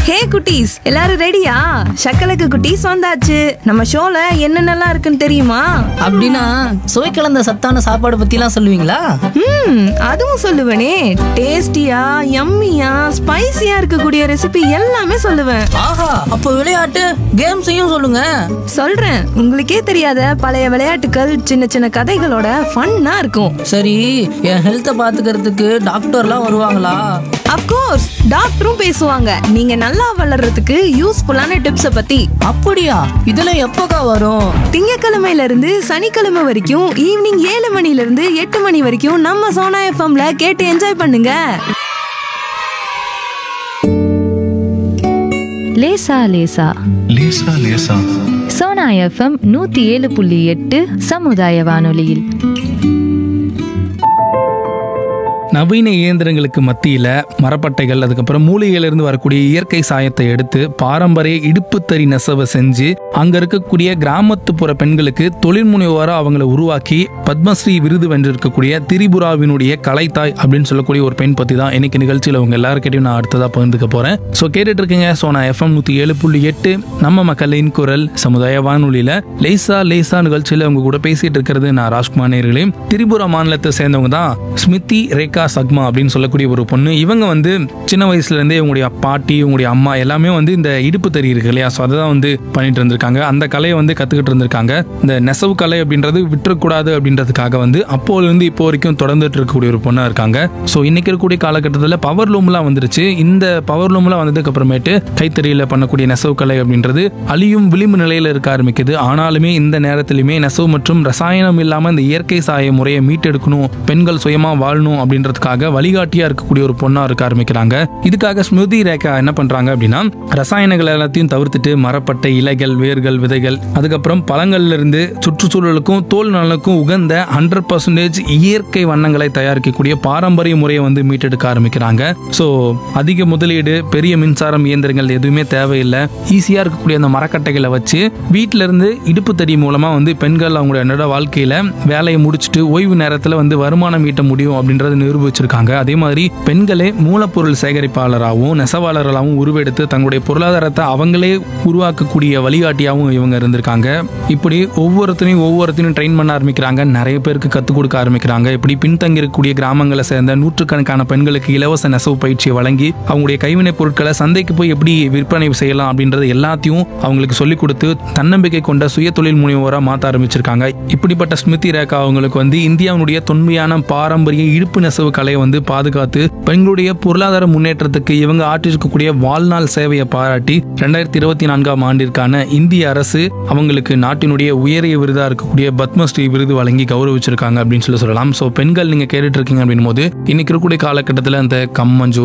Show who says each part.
Speaker 1: ஹே குட்டீஸ் எல்லாரும் ரெடியா சக்கலக்கு குட்டீஸ் வந்தாச்சு நம்ம ஷோல என்னென்னலாம் இருக்குன்னு தெரியுமா
Speaker 2: அப்படின்னா சுவை கலந்த சத்தான சாப்பாடு பத்திலாம் சொல்லுவீங்களா
Speaker 1: ம் அதுவும் சொல்லுவேனே டேஸ்டியா யம்மியா ஸ்பைசியா இருக்கக்கூடிய ரெசிபி எல்லாமே சொல்லுவேன்
Speaker 2: ஆஹா அப்போ விளையாட்டு கேம்ஸையும் சொல்லுங்க
Speaker 1: சொல்றேன் உங்களுக்கே தெரியாத பழைய விளையாட்டுகள் சின்ன சின்ன கதைகளோட ஃபன்னா இருக்கும்
Speaker 2: சரி என் ஹெல்த்தை பாத்துக்கிறதுக்கு டாக்டர்லாம் வருவாங்களா
Speaker 1: அப்கோர்ஸ் டாக்டரும் பேசுவாங்க நீங்க நல்லா வளர்றதுக்கு யூஸ்ஃபுல்லான டிப்ஸை பத்தி
Speaker 2: அப்படியா இதெல்லாம் எப்போக்கா வரும்
Speaker 1: திங்கக்கிழமையில இருந்து சனிக்கிழமை வரைக்கும் ஈவினிங் ஏழு மணில இருந்து எட்டு மணி வரைக்கும் நம்ம சோனா எஃப்எம்ல கேட்டு என்ஜாய் பண்ணுங்க
Speaker 3: லேசா லேசா
Speaker 4: லேசா லேசா
Speaker 3: சோனா எஃப்எம் நூத்தி ஏழு புள்ளி எட்டு சமுதாய வானொலியில்
Speaker 5: நவீன இயந்திரங்களுக்கு மத்தியில் மரப்பட்டைகள் அதுக்கப்புறம் மூலிகையிலிருந்து வரக்கூடிய இயற்கை சாயத்தை எடுத்து பாரம்பரிய இடுப்புத்தறி நெசவை செஞ்சு அங்க இருக்கக்கூடிய கிராமத்துப்புற பெண்களுக்கு தொழில் முனைவோராக அவங்கள உருவாக்கி பத்மஸ்ரீ விருது வென்றிருக்கக்கூடிய திரிபுராவினுடைய கலைத்தாய் அப்படின்னு சொல்லக்கூடிய ஒரு பெண் பத்தி தான் இன்னைக்கு நிகழ்ச்சியில் உங்க எல்லாருக்கிட்டையும் நான் அடுத்ததா பகிர்ந்துக்க போறேன் ஸோ கேட்டுட்டு இருக்கீங்க ஸோ நான் எஃப்எம் நூத்தி ஏழு புள்ளி எட்டு நம்ம மக்களின் குரல் சமுதாய வானொலியில லேசா லேசா நிகழ்ச்சியில உங்க கூட பேசிட்டு இருக்கிறது நான் ராஜ்குமார் நேர்களே திரிபுரா மாநிலத்தை சேர்ந்தவங்க தான் ஸ்மிருதி ரேகா சக்மா அப்படின்னு சொல்லக்கூடிய ஒரு பொண்ணு இவங்க வந்து சின்ன வயசுல இருந்தே இவங்களுடைய பாட்டி இவங்களுடைய அம்மா எல்லாமே வந்து இந்த இடுப்பு தறி இருக்கு இல்லையா ஸோ அதை தான் வந்து பண்ணிட்டு இருந்திருக்காங்க அந்த கலையை வந்து கத்துக்கிட்டு இருந்திருக்காங்க இந்த நெசவு கலை அப்படின்றது விட்டுறக்கூடாது அப்படின்றதுக்காக வந்து அப்போல இருந்து இப்போ வரைக்கும் தொடர்ந்துட்டு இருக்கக்கூடிய ஒரு பொண்ணா இருக்காங்க ஸோ இன்னைக்கு இருக்கக்கூடிய காலகட்டத்தில் பவர் லூம்லாம் வந்துருச்சு இந்த பவர் லூம்லாம் வந்ததுக்கு அப்புறமேட்டு கைத்தறியில பண்ணக்கூடிய நெசவு கலை அப்படின்றது அழியும் விளிம்பு நிலையில இருக்க ஆரம்பிக்குது ஆனாலுமே இந்த நேரத்திலுமே நெசவு மற்றும் ரசாயனம் இல்லாம இந்த இயற்கை சாய முறையை மீட்டெடுக்கணும் பெண்கள் சுயமா வாழணும் அப்படின்றதுக்காக வழிகாட்டியா இருக்கக்கூடிய ஒரு பொண்ணா இருக்க ஆரம்பிக்கிறாங்க இதுக்காக ஸ்மிருதி ரேகா என்ன பண்றாங்க அப்படின்னா ரசாயனங்கள் எல்லாத்தையும் தவிர்த்துட்டு மரப்பட்டை இலைகள் வேர்கள் விதைகள் அதுக்கப்புறம் பழங்கள்ல இருந்து சுற்றுச்சூழலுக்கும் தோல் நலனுக்கும் உகந்த ஹண்ட்ரட் பர்சன்டேஜ் இயற்கை வண்ணங்களை தயாரிக்கக்கூடிய பாரம்பரிய முறையை வந்து மீட்டெடுக்க ஆரம்பிக்கிறாங்க ஸோ அதிக முதலீடு பெரிய மின்சாரம் இயந்திரங்கள் எதுவுமே தேவையில்லை ஈஸியா இருக்கக்கூடிய அந்த மரக்கட்டைகளை வச்சு வீட்டில இருந்து இடுப்பு தறி மூலமா வந்து பெண்கள் அவங்களுடைய அன்றாட வாழ்க்கையில வேலையை முடிச்சுட்டு ஓய்வு நேரத்துல வந்து வருமானம் ஈட்ட முடியும் அப்படின்றத நிரூபிச்சிருக்காங்க அதே மாதிரி பெண்களே மூலப்பொருள் சேகரிப்பாளராகவும் நெசவாளர்களாகவும் உருவெடுத்து தங்களுடைய பொருளாதாரத்தை அவங்களே உருவாக்கக்கூடிய வழிகாட்டியாகவும் இவங்க இருந்திருக்காங்க இப்படி ஒவ்வொருத்தரையும் ஒவ்வொருத்தரையும் ட்ரெயின் பண்ண ஆரம்பிக்கிறாங்க நிறைய பேருக்கு கற்றுக் கொடுக்க ஆரம்பிக்கிறாங்க இப்படி பின்தங்கி இருக்கக்கூடிய கிராமங்களை சேர்ந்த நூற்றுக்கணக்கான பெண்களுக்கு இலவச நெசவு பயிற்சியை வழங்கி அவங்களுடைய கைவினைப் பொருட்களை சந்தைக்கு போய் எப்படி விற்பனை செய்யலாம் அப்படின்றது எல்லாத்தையும் அவங்களுக்கு சொல்லிக் கொடுத்து தன்னம்பிக்கை கொண்ட சுய தொழில் முனைவோராக மாற்ற ஆரம்பிச்சிருக்காங்க இப்படிப்பட்ட ஸ்மிருதி ரேகா அவங்களுக்கு வந்து இந்தியாவுடைய தொன்மையான பாரம்பரிய இடுப்பு நெசவு கலையை வந்து பாதுகாத்து பெண்களுடைய பொருளாதார முன்னேற்றத்துக்கு இவங்க ஆற்றிருக்கக்கூடிய வாழ்நாள் சேவையை பாராட்டி ரெண்டாயிரத்தி இருபத்தி நான்காம் ஆண்டிற்கான இந்திய அரசு அவங்களுக்கு நாட்டினுடைய உயரிய விருதா இருக்கக்கூடிய பத்மஸ்ரீ விருது வழங்கி கௌரவிச்சிருக்காங்க அப்படின்னு சொல்லி சொல்லலாம் ஸோ பெண்கள் நீங்க கேட்டுட்டு இருக்கீங்க அப்படின் போது இன்னைக்கு இருக்கக்கூடிய காலகட்டத்தில் அந்த கம்மஞ்சூர்